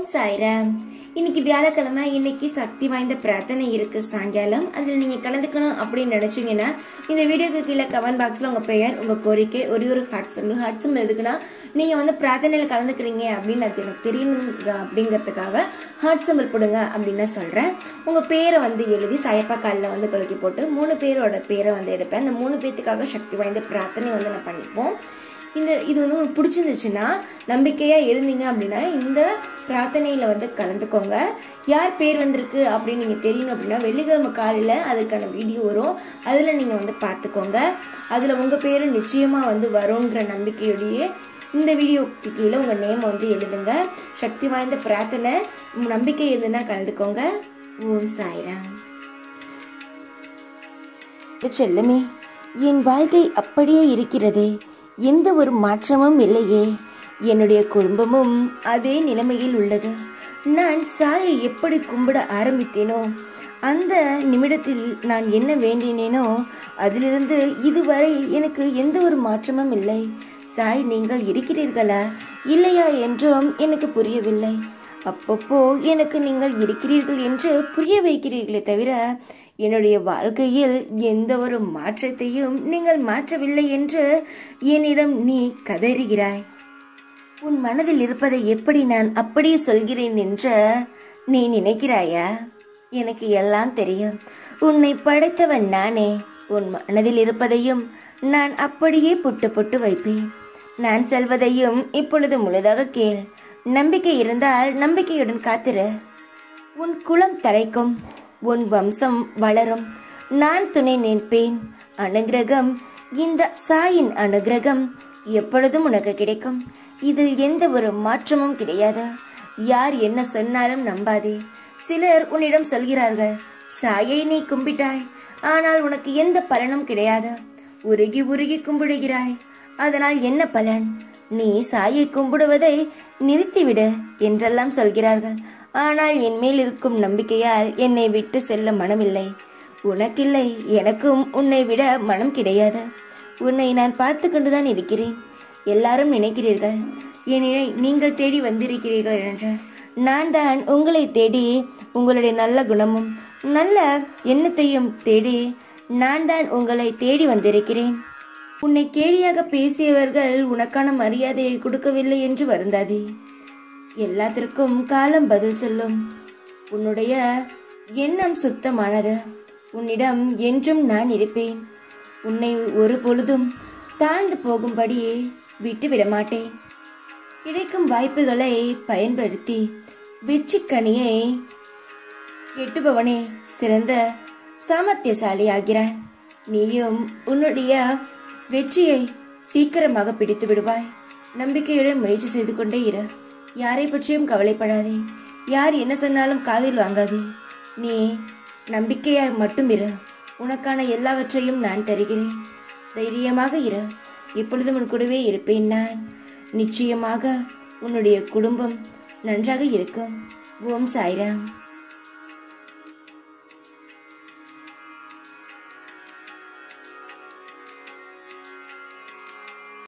சாய்ராம் இன்னைக்கு வியாழக்கிழமை இன்னைக்கு சக்தி வாய்ந்த பிரார்த்தனை இருக்கு சாயங்காலம் அதில் நீங்க கலந்துக்கணும் அப்படின்னு நினைச்சீங்கன்னா இந்த வீடியோக்கு கீழே கமெண்ட் பாக்ஸ்ல உங்க பெயர் உங்க கோரிக்கை ஒரே ஒரு ஹார்ட் சிம்பிள் ஹார்ட் சிம்பிள் எதுக்குன்னா நீங்க வந்து பிரார்த்தனையில கலந்துக்கிறீங்க அப்படின்னு அது எனக்கு தெரியணும் அப்படிங்கிறதுக்காக ஹார்ட் சிம்பிள் போடுங்க அப்படின்னு நான் சொல்றேன் உங்க பேரை வந்து எழுதி சாயப்பா காலில் வந்து குலுக்கி போட்டு மூணு பேரோட பேரை வந்து எடுப்பேன் அந்த மூணு பேத்துக்காக சக்தி வாய்ந்த பிரார்த்தனை வந்து நான் பண்ணிப்போம் இந்த இது வந்து உங்களுக்கு பிடிச்சிருந்துச்சுன்னா நம்பிக்கையாக இருந்தீங்க அப்படின்னா இந்த பிரார்த்தனையில் வந்து கலந்துக்கோங்க யார் பேர் வந்திருக்கு அப்படின்னு நீங்கள் தெரியணும் அப்படின்னா வெள்ளிக்கிழமை காலையில் அதுக்கான வீடியோ வரும் அதில் நீங்கள் வந்து பார்த்துக்கோங்க அதில் உங்கள் பேர் நிச்சயமாக வந்து வரும்ன்ற நம்பிக்கையோடையே இந்த வீடியோக்கு கீழே உங்கள் நேம் வந்து எழுதுங்க சக்தி வாய்ந்த பிரார்த்தனை நம்பிக்கை இருந்துன்னா கலந்துக்கோங்க ஓம் சாய்ராம் செல்லமே என் வாழ்க்கை அப்படியே இருக்கிறதே எந்த ஒரு மாற்றமும் இல்லையே என்னுடைய குடும்பமும் அதே நிலைமையில் உள்ளது நான் சாயை எப்படி கும்பிட ஆரம்பித்தேனோ அந்த நிமிடத்தில் நான் என்ன வேண்டினேனோ அதிலிருந்து இதுவரை எனக்கு எந்த ஒரு மாற்றமும் இல்லை சாய் நீங்கள் இருக்கிறீர்களா இல்லையா என்றும் எனக்கு புரியவில்லை அப்பப்போ எனக்கு நீங்கள் இருக்கிறீர்கள் என்று புரிய வைக்கிறீர்களே தவிர என்னுடைய வாழ்க்கையில் எந்த ஒரு மாற்றத்தையும் நீங்கள் மாற்றவில்லை என்று என்னிடம் நீ கதறுகிறாய் உன் மனதில் இருப்பதை எப்படி நான் அப்படியே சொல்கிறேன் என்று நீ நினைக்கிறாயா எனக்கு எல்லாம் தெரியும் உன்னை படைத்தவன் நானே உன் மனதில் இருப்பதையும் நான் அப்படியே புட்டு புட்டு வைப்பேன் நான் செல்வதையும் இப்பொழுது முழுதாக கேள் நம்பிக்கை இருந்தால் நம்பிக்கையுடன் காத்திரு உன் குலம் தலைக்கும் உன் வம்சம் வளரும் நான் துணை நிற்பேன் அனுகிரகம் இந்த சாயின் அனுகிரகம் எப்பொழுதும் உனக்கு கிடைக்கும் இதில் எந்த ஒரு மாற்றமும் கிடையாது யார் என்ன சொன்னாலும் நம்பாதே சிலர் உன்னிடம் சொல்கிறார்கள் சாயை நீ கும்பிட்டாய் ஆனால் உனக்கு எந்த பலனும் கிடையாது உருகி உருகி கும்பிடுகிறாய் அதனால் என்ன பலன் நீ சாயை கும்பிடுவதை நிறுத்திவிடு என்றெல்லாம் சொல்கிறார்கள் ஆனால் என் மேல் இருக்கும் நம்பிக்கையால் என்னை விட்டு செல்ல மனமில்லை உனக்கில்லை எனக்கும் உன்னை விட மனம் கிடையாது உன்னை நான் பார்த்து கொண்டுதான் இருக்கிறேன் எல்லாரும் நினைக்கிறீர்கள் என்னை நீங்கள் தேடி வந்திருக்கிறீர்கள் என்று நான் தான் உங்களை தேடி உங்களுடைய நல்ல குணமும் நல்ல எண்ணத்தையும் தேடி நான் தான் உங்களை தேடி வந்திருக்கிறேன் உன்னை கேலியாக பேசியவர்கள் உனக்கான மரியாதையை கொடுக்கவில்லை என்று வருந்தாதே எல்லாத்திற்கும் காலம் பதில் சொல்லும் உன்னுடைய எண்ணம் சுத்தமானது உன்னிடம் என்றும் நான் இருப்பேன் உன்னை ஒரு பொழுதும் தாழ்ந்து போகும்படி விட்டு விட மாட்டேன் கிடைக்கும் வாய்ப்புகளை பயன்படுத்தி வெற்றி கனியை எட்டுபவனே சிறந்த சாமர்த்தியசாலி ஆகிறான் நீயும் உன்னுடைய வெற்றியை சீக்கிரமாக பிடித்து விடுவாய் நம்பிக்கையுடன் முயற்சி செய்து கொண்டே இரு யாரை பற்றியும் கவலைப்படாதே யார் என்ன சொன்னாலும் காதில் வாங்காதே நீ நம்பிக்கையாய் மட்டும் இரு உனக்கான எல்லாவற்றையும் நான் தருகிறேன் தைரியமாக இரு எப்பொழுதும் உன் கூடவே இருப்பேன் நான் நிச்சயமாக உன்னுடைய குடும்பம் நன்றாக இருக்கும் ஓம் சாய்ராம்